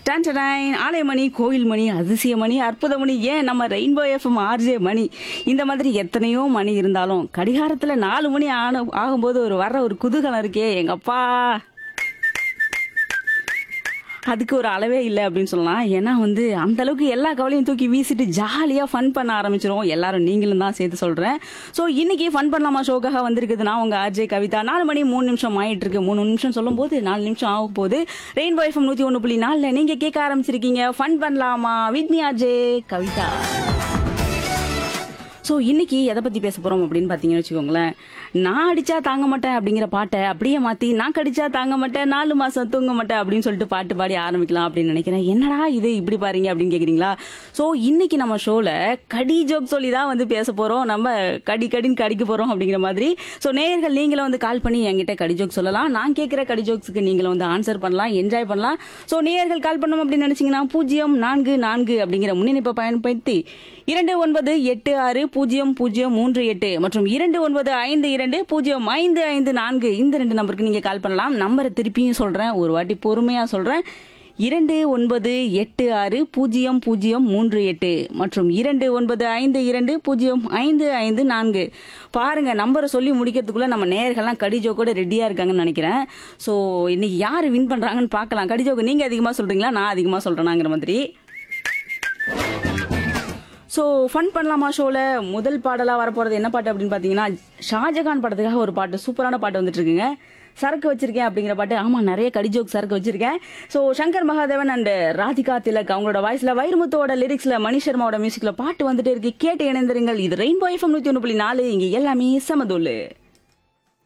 டான்டடைன் ஆலயமணி கோயில் மணி அதிசய மணி அற்புத மணி ஏன் நம்ம ரெயின்போ எஃப்எம் ஆர்ஜே மணி இந்த மாதிரி எத்தனையோ மணி இருந்தாலும் கடிகாரத்துல நாலு மணி ஆன ஆகும்போது ஒரு வர்ற ஒரு குதூகலம் இருக்கே எங்கப்பா அதுக்கு ஒரு அளவே இல்லை அப்படின்னு சொல்லலாம் ஏன்னா வந்து அந்த அளவுக்கு எல்லா கவலையும் தூக்கி வீசிட்டு ஜாலியாக ஃபன் பண்ண ஆரம்பிச்சிரும் எல்லாரும் நீங்களும் தான் சேர்த்து சொல்கிறேன் ஸோ இன்னைக்கு ஃபன் பண்ணலாமா ஷோக்காக வந்திருக்குது நான் உங்கள் ஆர்ஜே கவிதா நாலு மணி மூணு நிமிஷம் ஆயிட்டு இருக்கு மூணு நிமிஷம் சொல்லும்போது நாலு நிமிஷம் ஆகும் போது ரெயின்போ எஃப்எம் நூற்றி ஒன்று புள்ளி நாலில் நீங்கள் கேட்க ஆரம்பிச்சிருக்கீங்க ஃபன் பண்ணலாமா with me RJ Kavitha so இன்னைக்கு எதை பற்றி பேச போகிறோம் அப்படின்னு பார்த்தீங்கன்னு வச்சுக்கோங்களேன் நான் அடிச்சா தாங்க மாட்டேன் அப்படிங்கிற பாட்டை அப்படியே மாற்றி நான் கடிச்சா தாங்க மாட்டேன் நாலு மாதம் தூங்க மாட்டேன் அப்படின்னு சொல்லிட்டு பாட்டு பாடி ஆரம்பிக்கலாம் அப்படின்னு நினைக்கிறேன் என்னடா இது இப்படி பாருங்க அப்படின்னு கேட்குறீங்களா ஸோ இன்னைக்கு நம்ம ஷோவில் கடி ஜோக் சொல்லி தான் வந்து பேச போகிறோம் நம்ம கடி கடின்னு கடிக்க போகிறோம் அப்படிங்கிற மாதிரி ஸோ நேயர்கள் நீங்களும் வந்து கால் பண்ணி என்கிட்ட கடி ஜோக் சொல்லலாம் நான் கேட்குற கடி ஜோக்ஸுக்கு நீங்களும் வந்து ஆன்சர் பண்ணலாம் என்ஜாய் பண்ணலாம் ஸோ நேயர்கள் கால் பண்ணோம் அப்படின்னு நினச்சிங்கன்னா பூஜ்ஜியம் நான்கு நான்கு அப்படிங்கிற முன்னிணைப்பை பயன்படுத்தி இரண்டு ஒன்பது எட்டு ஆறு பூஜ்ஜியம் பூஜ்ஜியம் மூன்று எட்டு மற்றும் இரண்டு ஒன்பது ஐந்து இரண்டு பூஜ்ஜியம் ஐந்து ஐந்து நான்கு இந்த ரெண்டு நம்பருக்கு நீங்க கால் பண்ணலாம் நம்பரை திருப்பியும் சொல்றேன் ஒரு வாட்டி பொறுமையா சொல்றேன் இரண்டு ஒன்பது எட்டு ஆறு பூஜ்ஜியம் பூஜ்ஜியம் மூன்று எட்டு மற்றும் இரண்டு ஒன்பது ஐந்து இரண்டு பூஜ்ஜியம் ஐந்து ஐந்து நான்கு பாருங்க நம்பரை சொல்லி முடிக்கிறதுக்குள்ள நம்ம நேயர்கள்லாம் கடிஜோ கூட ரெடியா இருக்காங்கன்னு நினைக்கிறேன் ஸோ இன்னைக்கு யார் வின் பண்றாங்கன்னு பார்க்கலாம் கடிஜோக்கு நீங்க அதிகமா சொல்றீங்களா நான் அதிகமா சொல்றேனாங்கிற மாதிரி ஸோ ஃபன் பண்ணலாமா ஷோவில் முதல் பாடலாக வரப்போகிறது என்ன பாட்டு அப்படின்னு பார்த்தீங்கன்னா ஷாஜகான் படத்துக்காக ஒரு பாட்டு சூப்பரான பாட்டு வந்துட்டு இருக்குங்க சரக்கு வச்சிருக்கேன் அப்படிங்கிற பாட்டு ஆமாம் நிறைய கடிஜோக் சரக்கு வச்சிருக்கேன் ஸோ சங்கர் மகாதேவன் அண்ட் ராதிகா திலக் அவங்களோட வாய்ஸில் வைரமுத்துவோட லிரிக்ஸில் மணி சர்மாவோட மியூசிக்கில் பாட்டு வந்துட்டு இருக்கு கேட்டு இணைந்திருங்கள் இது ரெயின்போ எஃப்எம் நூற்றி ஒன்று புள்ளி நாலு இங்கே எல்லாமே சமதுல்லு